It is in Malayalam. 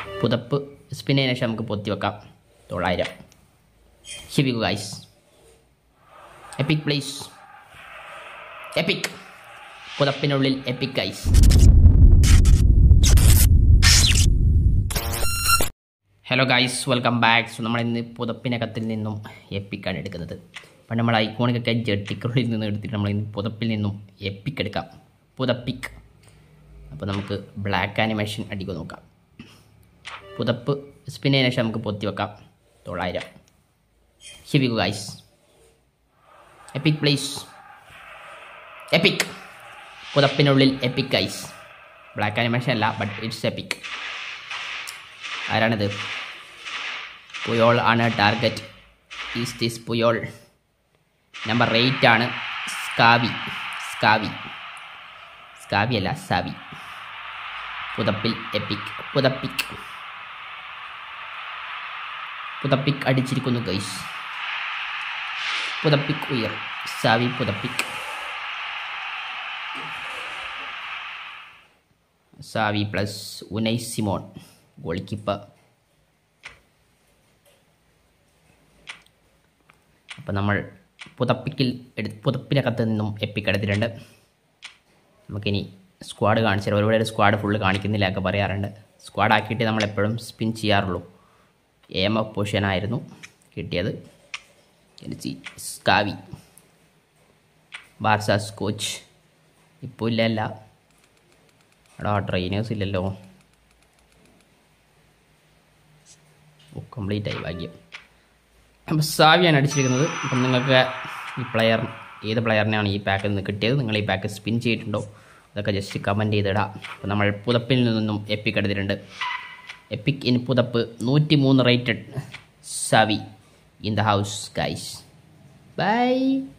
പുതപ്പ് സ്പിന്നതിന് ശേഷം നമുക്ക് പൊത്തി വെക്കാം തൊള്ളായിരം ഹിബികു ഗൈസ് എപ്പിക് പ്ലേസ് എപ്പിക് പുതപ്പിനുള്ളിൽ epic guys hello guys welcome back so നമ്മൾ ഇന്ന് പുതപ്പിനകത്തിൽ നിന്നും എപ്പിക്കാണ് എടുക്കുന്നത് പണ്ട് നമ്മൾ ഐക്കോണിക്കൊക്കെ ജെട്ടിക്കുള്ളിൽ നിന്ന് എടുത്തിട്ട് നമ്മൾ ഇന്ന് പുതപ്പിൽ നിന്നും എപ്പിക്ക് എടുക്കാം പുതപ്പിക്ക് അപ്പോൾ നമുക്ക് ബ്ലാക്ക് ആനിമേഷൻ അടിക്കുക നോക്കാം പുതപ്പ് സ്പിന്നതിന് ശേഷം നമുക്ക് പൊത്തി വെക്കാം തൊള്ളായിരം ഹിബികു ഗൈസ് എപ്പിക് പ്ലേസ് എപ്പിക് പുതപ്പിനുള്ളിൽ എപ്പിക് ഗൈസ് ബ്ലാക്ക് ആനിമേഷൻ അല്ല ബട്ട് ഇറ്റ്സ് എപ്പിക് ആരാണിത് പുയോൾ ആണ് target is this Puyol number eight ആണ് സ്കാവി സ്കാവി സ്കാവി അല്ല സാവി പുതപ്പിൽ എപ്പിക് പുതപ്പിക് പുതപ്പിക് അടിച്ചിരിക്കുന്നു ഗൈസ് പുതപ്പിക് ഉയർ സാവി പുതപ്പിക് Xavi plus Unai Simon goalkeeper അപ്പോൾ നമ്മൾ പുതപ്പിക്കിൽ എടു പുതപ്പിനകത്ത് നിന്നും എപ്പിക്ക് എടുത്തിട്ടുണ്ട് നമുക്കിനി സ്ക്വാഡ് കാണിച്ചാൽ ഒരുപാട് സ്ക്വാഡ് ഫുള്ള് കാണിക്കുന്നില്ല ഒക്കെ പറയാറുണ്ട് സ്ക്വാഡ് ആക്കിയിട്ട് നമ്മൾ എപ്പോഴും സ്പിൻ ചെയ്യാറുള്ളൂ എം എഫ് പൊസിഷനായിരുന്നു കിട്ടിയത് എനിക്ക് സ്കാവി ബാർസാസ് കോച്ച് ഇപ്പോൾ ഇല്ല അല്ല എടാ ട്രെയിനേഴ്സ് ഇല്ലല്ലോ കംപ്ലീറ്റ് ആയി ഭാഗ്യം അപ്പോൾ സാവിയാണ് അടിച്ചിരിക്കുന്നത് അപ്പം നിങ്ങൾക്ക് ഈ പ്ലെയർ ഏത് പ്ലെയറിനെയാണ് ഈ പാക്കിൽ നിന്ന് കിട്ടിയത് നിങ്ങൾ ഈ പാക്ക് സ്പിൻ ചെയ്തിട്ടുണ്ടോ അതൊക്കെ ജസ്റ്റ് കമൻറ്റ് ചെയ്തിടാം അപ്പോൾ നമ്മൾ പുതപ്പിൽ നിന്നും എപ്പിക് എടുത്തിട്ടുണ്ട് എപ്പിക് ഇൻ പുതപ്പ് നൂറ്റി മൂന്ന് rated Xavi in the house guys by